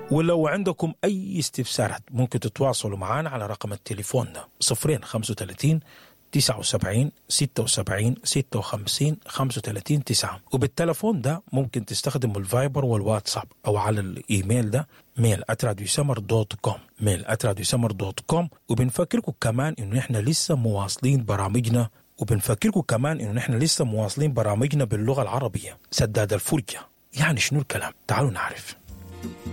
ولو عندكم أي استفسارات ممكن تتواصلوا معنا على رقم التليفون ده صفرين خمسة وتلاتين تسعة وسبعين ستة وسبعين ستة وخمسين خمسة وتلاتين تسعة وبالتلفون ده ممكن تستخدموا الفايبر والواتساب أو على الإيميل ده ميل @راديوسمر دوت كوم ميل @راديوسمر دوت كوم وبنفكركم كمان إنه إحنا لسه مواصلين برامجنا وبنفكركم كمان إنه إحنا لسه مواصلين برامجنا باللغة العربية سداد الفرجة يعني شنو الكلام تعالوا نعرف